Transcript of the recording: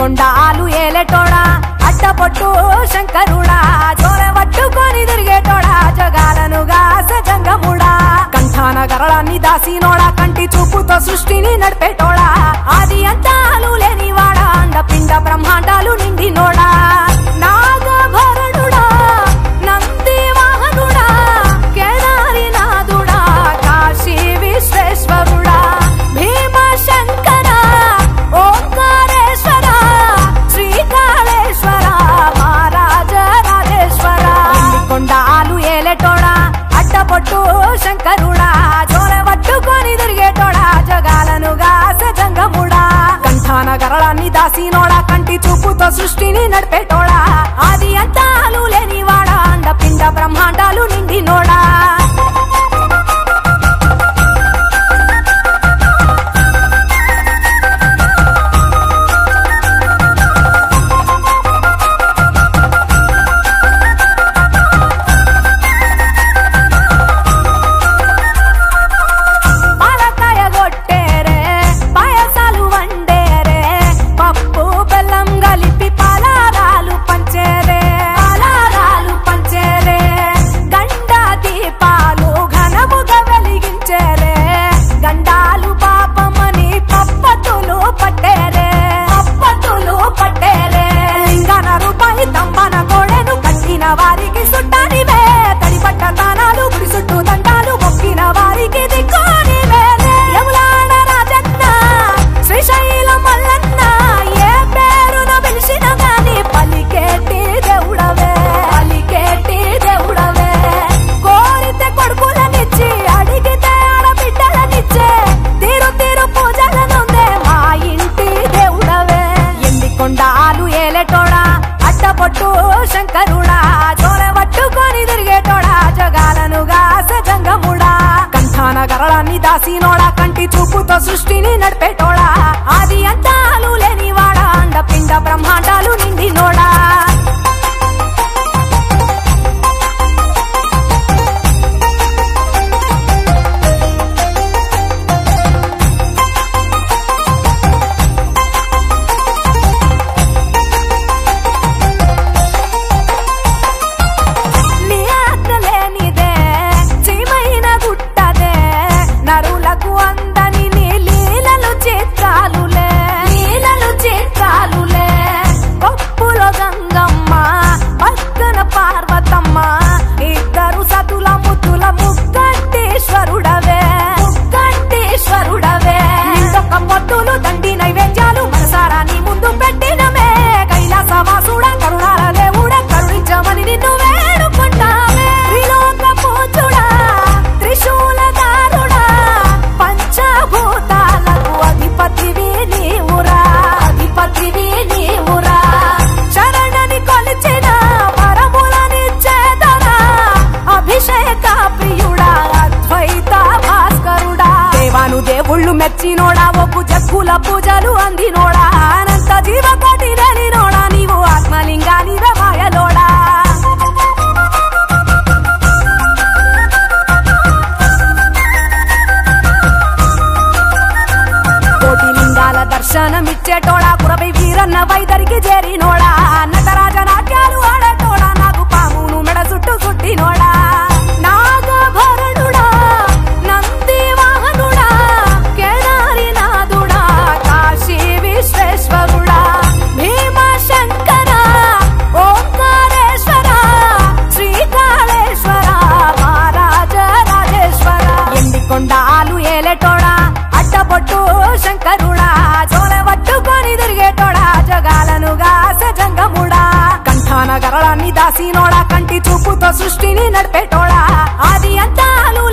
కొండాలు ఏలేటోడా అడ్డపొట్టు శంకరుడా జోర పట్టుకొని తిరిగేటోడా జగాలను గాస జంగముడా కంఠాన గరళాన్ని దాసినోడా కంటి చూపుతో సృష్టిని నడిపేటోడా ఆది అంతాలు లేనివాడా అండపిండ బ్రహ్మాండాలు నిండినోడా నాగభరణుడా నంది వాహనుడా కేదారి నాథుడా కాశీ విశ్వేశ్వరుడా భీమ శంకర ఓంకారేశ్వర శ్రీకాళేశ్వర మహారాజ రాజేశ్వర కొండాలు ఏలేటోడా అడ్డపొట్టు శంకరుడా జోర పట్టుకొని తిరిగేటోడా జగాలను గాస జంగముడా కంఠాన గరళాన్ని దాసినోడా కంటి చూపుతో సృష్టిని నడిపేటోడా ఆది అంతాలు లేనివాడా అండపిండ బ్రహ్మాండాలు నిండినోడా పాలకాయ కొట్టేరే పాయసాలు వండేరే పప్పు బెల్లం కలిపి పలారాలు పంచేరే పలారాలు పంచేరే గండ దీపాలు ఘనముగా వెలిగించేరే గండాలు పాపమని పప్పతులు పట్టేరే పప్పతులు పట్టేరే లింగన రూపాయి తంబన గోడెను కట్టిన వారికి సుట్టానివే తడిపట్ట తానాలు గుడి చుట్టూ దండాలు మొక్కిన వారికి దిక్కోని యములాడ రాజన్న శ్రీశైలం మల్లన్న ఏ పేరున పిలిచిన గాని పలికేటి దేవుడవే పలికేటి దేవుడవే కోరితే కొడుకులనిచ్చి అడిగితే ఆడబిడ్డలనిచ్చే తీరు తీరు పూజలనుందే మా ఇంటి దేవుడవే ఎండి కొండాలు ఏలేటోడా అడ్డపొట్టు శంకరుడా జోర పట్టుకొని తిరిగేటోడా జగాలను గాస జంగముడా కంఠాన గరళాన్ని దాసినోడా కంటి చూపుతో సృష్టిని నడిపేటోడా ఆది అంతాలు లేనివాడా అండపిండ బ్రహ్మాండాలు నిండినోడా నీ ఆజ్ఞ లేనిదే చీమైన గుట్టదే నరులకు అందని నీ లీలలు చిత్రాలులే లీలలు చిత్రాలులే పప్పులో గంగమ్మ పక్కన పార్వతమ్మ ఇద్దరు సతుల ముద్దుల ముక్కంటేశ్వరుడవే ముక్కంటేశ్వరుడవే నిండొక్క పొద్దులు దండి నైవేద్యాలు మనసారా నీ ముందు పెట్టినమే కైలాసవాసుడా కరుణాల దేవుడా కరుణించమని నిన్ను వేడుకుంటామే త్రిలోక పూజుడా త్రిశూలదారుడా పంచభూతాలకు అధిపతివి నీవురా అధిపతివి నీవురా శరణని కొలిచిన వరములనిచ్చేదరా అభిషేక ప్రియుడా అద్వైత భాస్కరుడా దేవాను దేవుళ్ళు మెచ్చినోడా ఒప్పు జక్కుల పూజలు అందినోడా అనంత జీవకోటి నోడా నీవు ఆత్మలింగాని రమాయలోడా కోటి లింగాల దర్శనమిచ్చేటోడా కురవై వీరన్న వైదరికి చేరినోడా నటరాజ నాట్యాలు ఆడేటోడా నాకు పామును మెడ చుట్టూ చుట్టినోడా నాగభరణుడా నంది వాహనుడా కేదారి నాథుడా కాశీ విశ్వేశ్వరుడా భీమ శంకర ఓంకారేశ్వర శ్రీకాళేశ్వర మహారాజ రాజేశ్వర ఎండి కొండాలు ఏలేటోడా అడ్డపొట్టు శంకరుడా జోల పట్టుకొని తిరిగేటోడా జగాలను గాస జంగముడా కంఠాన గరళాన్ని దాసినోడా కంటి చూపుతో సృష్టిని నడిపేటోడా ఆది అంతాలు